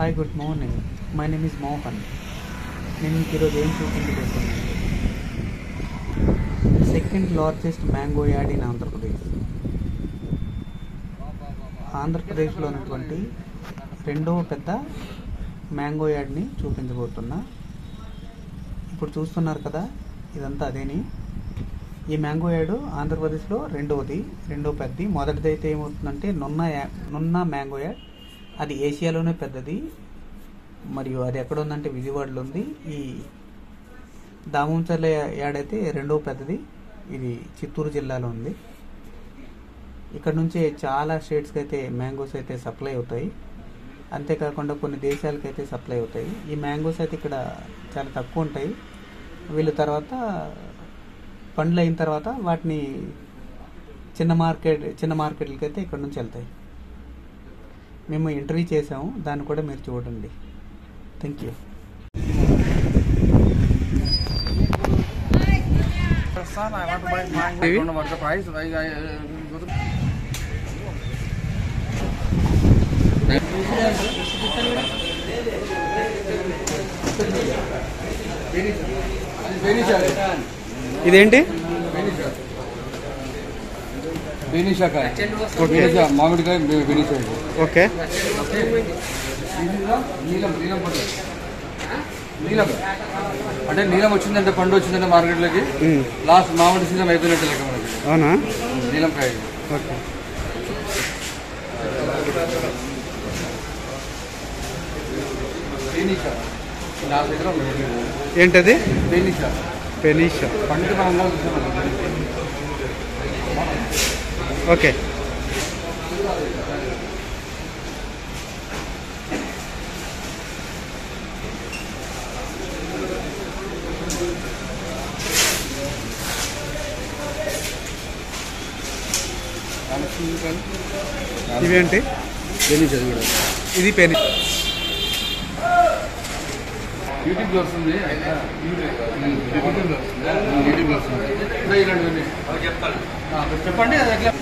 Hi good morning my name is Mohan నేను మీకు ఈరోజు ఏం చూపించబోతున్నాను second largest mango yard in Andhra Pradesh ఆంధ్రప్రదేశ్లో ఉన్నటువంటి రెండవ పెద్ద మ్యాంగో యార్డ్ని చూపించబోతున్నా ఇప్పుడు చూస్తున్నారు కదా ఇదంతా అదేని ఈ మ్యాంగో యార్డు ఆంధ్రప్రదేశ్లో రెండవది రెండో పెద్దది మొదటిది అయితే ఏమవుతుందంటే నున్న యా నున్న మ్యాంగో యార్డ్ అది ఏషియాలోనే పెద్దది మరియు అది ఎక్కడ ఉందంటే విజయవాడలో ఉంది ఈ దామోంచర్ల యార్డ్ అయితే రెండవ పెద్దది ఇది చిత్తూరు జిల్లాలో ఉంది ఇక్కడ నుంచి చాలా స్టేట్స్కి అయితే మ్యాంగోస్ అయితే సప్లై అవుతాయి అంతేకాకుండా కొన్ని దేశాలకు అయితే సప్లై అవుతాయి ఈ మ్యాంగోస్ అయితే ఇక్కడ చాలా తక్కువ ఉంటాయి వీళ్ళు తర్వాత పండ్లు అయిన తర్వాత వాటిని చిన్న మార్కెట్ చిన్న మార్కెట్లకి అయితే ఇక్కడ నుంచి వెళ్తాయి మేము ఇంటర్వ్యూ చేసాము దాన్ని కూడా మీరు చూడండి thank you Son, I want to buy mango. I don't know what the price. I, I, uh, go to- ఇదేంటి బెనీషాకాయ బెనీషా మామిడికాయ బె- బెనీషా ఇది. ఓకే నీలం నీలం నీలం పండు నీలం అంటే నీలం వచ్చిందంటే పండు వచ్చిందంటే మార్కెట్లోకి లాస్ట్ మామిడి సీజన్ అయిపోయినట్టు లెక్క మనకి అవునా నీలం కాయ ఓకే బెనీషా నా దగ్గర ఉంది. ఏంటది బెనీషా పెనీషా పండుగ మనం చూసాం ఓకే ఇవేంటి బెనీషా ఇది కూడా ఇది పెని యూట్యూబ్లో వస్తుంది యూట్యూబ్లో వస్తుంది యూట్యూబ్లో వస్తుంది ఇప్పుడే ఇలాంటివన్నీ ఆ, చెప్పండి అది ఎట్లా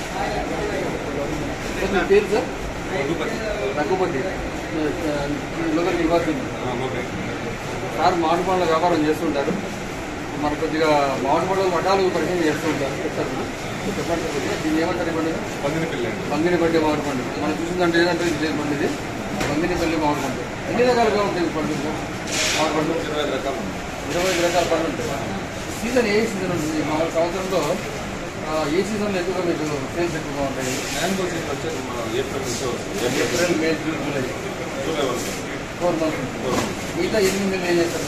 మీ పేరు సార్ రఘుపతి లోకల్ నివాసం సార్ మామిడి పండ్ల వ్యాపారం చేస్తుంటారు మన కొద్దిగా మామిడి పండ్ల వడ్డాలు పరిచయం చేస్తూ ఉంటారు చెప్తారు చెప్పండి కొద్దిగా. దీన్ని ఏమంటారు ఈ పండుగ పంగిని పల్లి మామిడి పండు మనం చూసిందంటే ఏదంటే ఇది పండు ఇది పంగిని పల్లి మామిడి పండు ఎన్ని రకాలుగా ఉంటాయి ఈ పండు మామిడి పండు ఇరవై ఐదు రకాల పండు ఉంటాయి సీజన్ ఏ సీజన్ ఉంటుంది మామూలు సంవత్సరంలో ఆ, ఏ సీజన్లో ఎక్కువగా మీకు సేల్స్ ఎక్కువగా ఉంటాయి April May June July four months మిగతా ఎనిమిది నెలలు ఏం చేస్తారు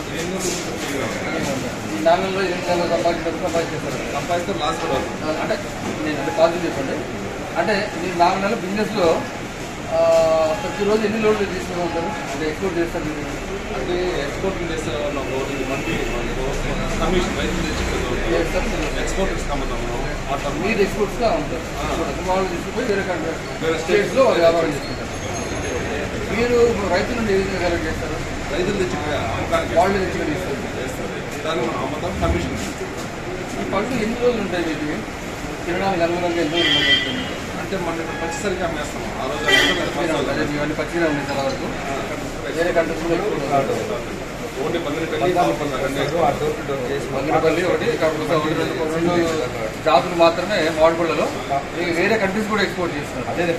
ఈ నాలుగు నెలలు ఎనిమిది నెలలు సంపాదించారు సంపాదించేస్తారు ఆ, అంటే నేను అంటే పాజిటివ్ చెప్పండి అంటే మీరు నాలుగు నెలల బిజినెస్లో ఆ, ప్రతిరోజు ఎన్ని లోడ్లు తీసుకుని ఉంటారు అంటే ఎక్స్పోర్ట్ చేస్తారు మీరు అంటే ఎక్స్పోర్ట్ చేసే వాళ్ళు మంత్లీ కమిషన్ రైతులు తెచ్చుకుంటారు చేస్తారు. ఎక్స్పోర్ట్ ఇస్తామన్నాము అట్లా మీరు ఎక్స్పోర్ట్స్గా ఉంటారు ఎక్స్పోర్ట్ వాళ్ళు తీసుకుపోయి వేరే కంట్రీ వేరే స్టేట్స్లో వాళ్ళు వ్యాపారం చేసుకుంటారు మీరు రైతుల నుండి ఏ విధంగా కలెక్ట్ చేస్తారు రైతులు తెచ్చి అమ్మకానికి వాళ్ళు తెచ్చుకొని ఇస్తారు చేస్తారు దాన్ని మనం అమ్మతాం కమిషన్ ఇస్తాం. ఈ పండు ఎన్ని రోజులు ఉంటాయి వీటికి తినడానికి అనుగుణంగా ఎన్ని రోజులు ఉంటుంది అంటే మన ఇక్కడ పచ్చిసరిగా అమ్మేస్తాం ఆ రోజు అంటే పచ్చిగా ఉంటాయి. అదే ఇవన్నీ పచ్చిగా ఉన్నాయి చాలా వరకు వేరే కంట్రీస్ కూడా ఎక్కువ ఓన్లీ పన్నెండు పెళ్లి మంగళపల్లి ఒకటి కాకపోతే ఒకటి రెండు రెండు జాతులు మాత్రమే మామిడిపళ్ళలో ఇక వేరే కంట్రీస్ కూడా ఎక్స్పోర్ట్ చేస్తున్నారు అదే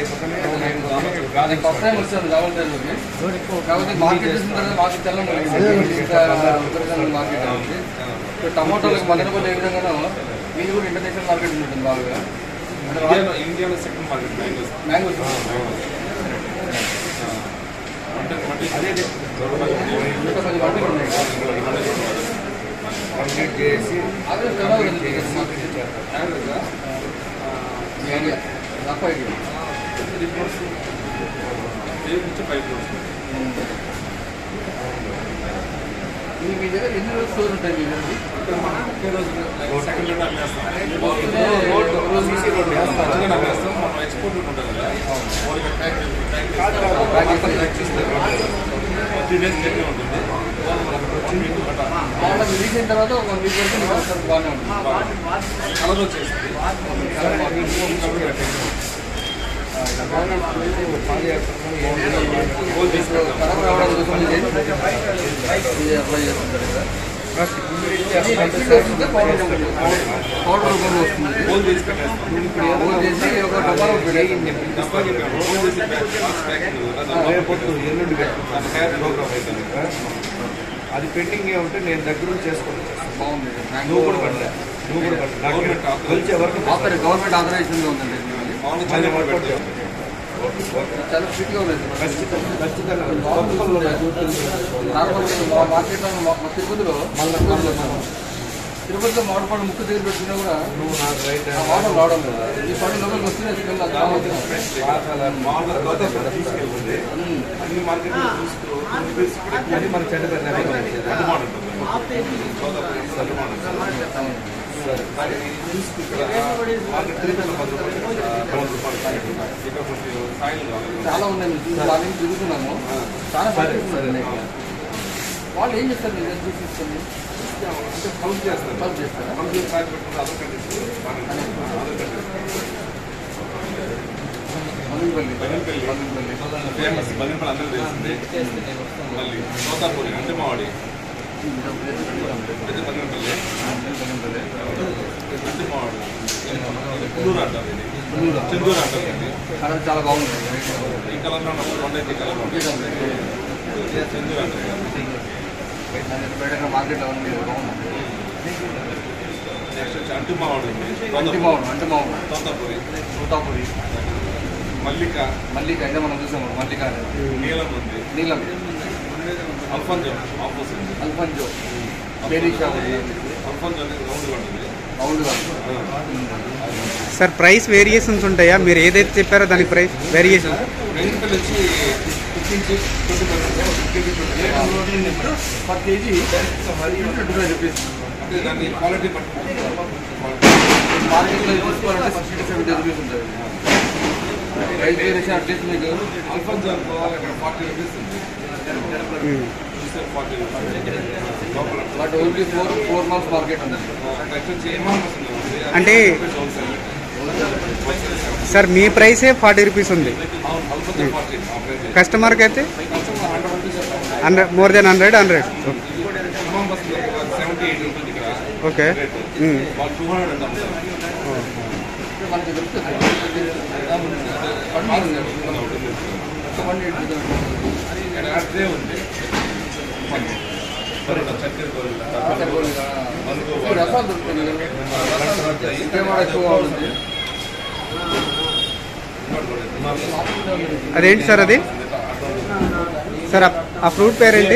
ఫస్ట్ టైం వచ్చాను రావాలంటే కాకపోతే మార్కెట్ చూసిన తర్వాత మాకు తెల్లం మార్కెట్ ఉంది ఇప్పుడు టమాటోలకు మదనపల్లి ఏ విధంగానో మీది కూడా ఇంటర్నేషనల్ మార్కెట్ ఉంటుంది బాగా అంటే ఇండియాలో ఇండియాలో సెకండ్ మార్కెట్ మ్యాంగోస్ మ్యాంగోస్ అంటే మళ్ళీ ఇంకా పది వంటలు ఉన్నాయి అదే తెలవదు కదా మీకు అసలు మార్కెట్ యావరేజ్గా మీ ఐడియా తప్ప ఐడియా త్రీ ఫ్లోర్స్ త్రీ నుంచి ఫైవ్ ఫ్లోర్స్ మీ మీ దగ్గర ఎన్ని రోజులు స్టోర్ ఉంటాయి మీ దగ్గర అంటే మనం ఒకే రోజు సెకండ్ లోనే అమ్మేస్తాం వస్తూనే ఒక రోజు నుంచి రోడ్డు వేస్తారు. మంచిగా అమ్మేస్తాం మనం ఎక్స్పోర్ట్ ఉంటుంది కదా only factory packing factory three days journey ఉంటుంది వన్ వీక్ పట్టాలి వాళ్ళకి రిలీజ్ అయిన తర్వాత ఒక వన్ వీక్ వరకు మీకు అవసరం బాగానే ఉంటుంది కలర్ వచ్చేసింది కలర్ బాగుంది. ఇంకా కూడా పెట్టేసి ఆ, కరెక్ట్ రావడం కోసం ఇది ఇది అప్లై చేస్తుంటారు కదా పౌడర్ పౌడర్ రూపంలో వస్తుంది ఫోన్ చేసి పెట్టేస్తాం ఫోన్ చేసి ఒక డబ్బాలో పెట్టేయండి ఫోన్ చేసి ఫాస్ట్ ప్యాకింగ్ రేపొద్దు ఎల్లుండి పెట్టుకుంటాను తయారు ప్రోగ్రామ్ అవుతుంది అది పెండింగ్ ఏ ఉంటే నేను దగ్గర చేసుకుని బాగుంది నువ్వు కూడా పడలే నువ్వు కూడా పడలే గవర్నమెంట్ నాకు కొలిచే వరకు ఆపరే గవర్నమెంట్ ఆథరైజేషన్ ఉందండి ఇది. మామూలు మళ్ళీ చాలా వర్కౌట్ పెడతాం చాలా ఫిట్ గా ఉంది ఖచ్చితంగా ఖచ్చితంగా నార్మల్ మార్కెట్ లో మా- మా తిరుపతిలో తిరుపతిలో మామిడి పండు ముక్కు దగ్గర పెట్టినా కూడా నువ్వు నాకు రైట్ ఆ వాటర్ రావడం లేదు ఈ పండు లోపలికి వస్తేనే స్మెల్ అది రావద్దు. మామూలుగా గౌతమ్ తీసుకెళ్ళిపోతే అన్ని మార్కెట్ తీసుకో అది మన చెడ్డ పేరు అడ్డుమాట ఉంటుంది అడ్డుమాట మార్కెట్ తిరుగుతున్న పది రూపాయలు పదకొండు రూపాయలు ఇక్కడ కొంచెం సాయిల్ కావాలి చాలా ఉన్నాయి మేము చూసి వాళ్ళని తిరుగుతున్నాము చాలా మార్కెట్స్ ఉన్నాయి ఇక్కడ. వాళ్ళు ఏం చేస్తారు మీరు ఎంత తీసుకొని అంటే కౌంట్ చేస్తారు పల్ప్ చేస్తారా కౌంట్ చేసి సాయి పెట్టుకుంటే other countries other countries Manugupalli Bellampalli famous Bellampalli అందరూ తెలిసిందే మళ్ళీ తోతాపూరి అంటే మావాడి ఇది బెల్లంపల్లి అంటే మావాడి కుల్లూరు అంటారు ఇది చందూరు అంటారు ఇది కలర్ చాలా బాగుంది ఈ కలర్లో ఉన్నప్పుడు రెండు అయితే ఈ కలర్లో ఉంటాయి చందూరు అంటారు బయట మార్కెట్లో ఉంది బాగుంది నెక్స్ట్ వచ్చి అంటు మావాడు ఉంది అంటి బాగుంది అంటి బాగుంది తోతాపూరి తోతాపురి మల్లిక మల్లిక అయితే మనం చూసాము మల్లిక అనేది నీలం ఉంది నీలం అల్ఫాంజో ఆపోజిట్ అల్ఫంజో బేరీ షాప్ అల్ఫాంజో అనేది రౌండ్ ఉంటుంది రౌండ్గా సార్ ప్రైస్ వేరియేషన్స్ ఉంటాయా మీరు ఏదైతే చెప్పారో దానికి ప్రైస్ వేరియేషన్ బెల్లంపల్లి వచ్చి fifteen twenty per kg twenty five rupees అంటే దాన్ని క్వాలిటీ బట్టి మార్కెట్లో చూసుకోవాలంటే సిక్స్టీ సెవెంటీ రూపీస్ ఉంటుంది ప్రైస్ వేరియేషన్ అట్లీస్ట్ మీకు అల్ఫాంజో అనుకోవాలి అక్కడ ఫార్టీ రూపీస్ ఉంది చూస్తే ఫార్టీ రూపీస్ లోపల but only four four months market ఉంది నెక్స్ట్ వచ్చి ఎమార్మస్ ఉంది అంటే హోల్సేల్ సార్ మీ ప్రైసే ఫార్టీ రూపీస్ ఉంది అవును అల్ఫాంజో ఫార్టీ ఆపరేట్ కస్టమర్కి అయితే hundred rupees hundred more than hundred hundred enormous seventy eight ఉంటుంది ఇక్కడ ఓకే వాళ్ళు టూ హండ్రెడ్ అంత అమ్ముతారు మనకి దొరుకుతుంది పండు ఉంది. పండు ఎయిట్ ఇక్కడ ట్రే ఉంది బరోడా చక్కెర గోల్డ్ ఈ రసాలు దొరుకుతుంది ఇంకేమాడ ఎక్కువగా ఉంటుంది అదేంటి సార్ అది సార్ ఆ- ఆ ఫ్రూట్ పేరేంటి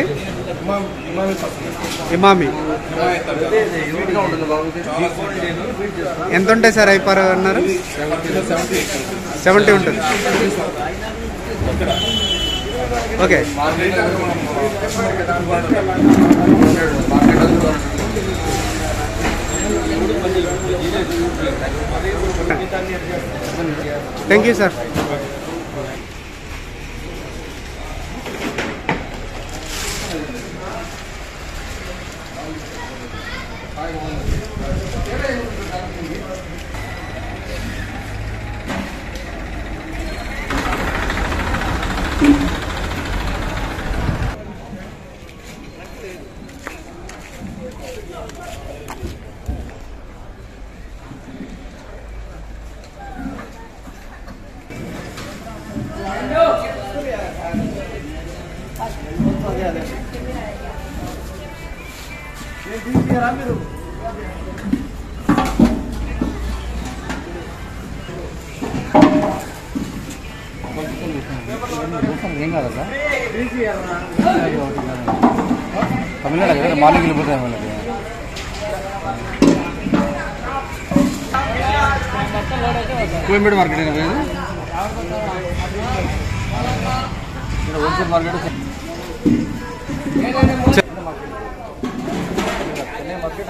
ఇమామి యూనిట్గా ఉంటుంది బాగుంది ఎంత ఉంటాయి సార్ అయిపోరు అన్నారు సెవెంటీ ఉంటుంది okay market market thank you sir ఏం కాదా తమిళనాడు కదా మార్నింగ్ వెళ్ళిపోతాయి వాళ్ళకి కోయంబేడు మార్కెట్ అయినా పోయేది ఇక్కడ wholesale market Chennai market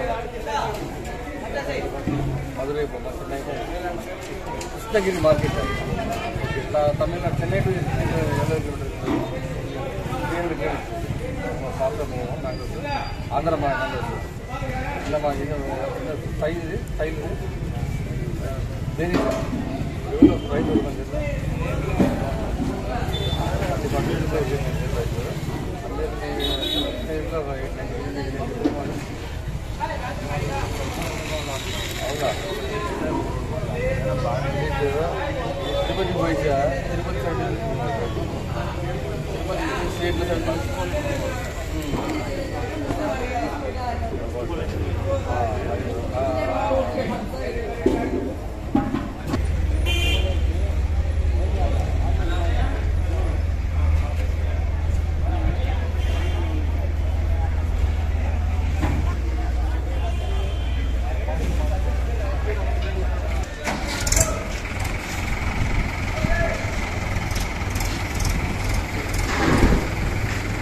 Madurai Chennai Krishnagiri market ఇట్లా తమిళనాడు చెన్నై టు ఎనభై కిలోమీటర్లు సాఫ్ట్వేర్ నాకు ఆంధ్ర మా ఇలా మా సైజ్ సైజ్ దేని రైతు తిరుపతి పోయి తిరుపతి సైడ్ తిరుపతి స్టేట్ల సైడ్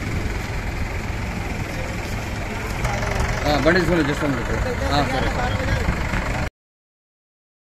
బండి తీసుకొని చేస్తాను సరే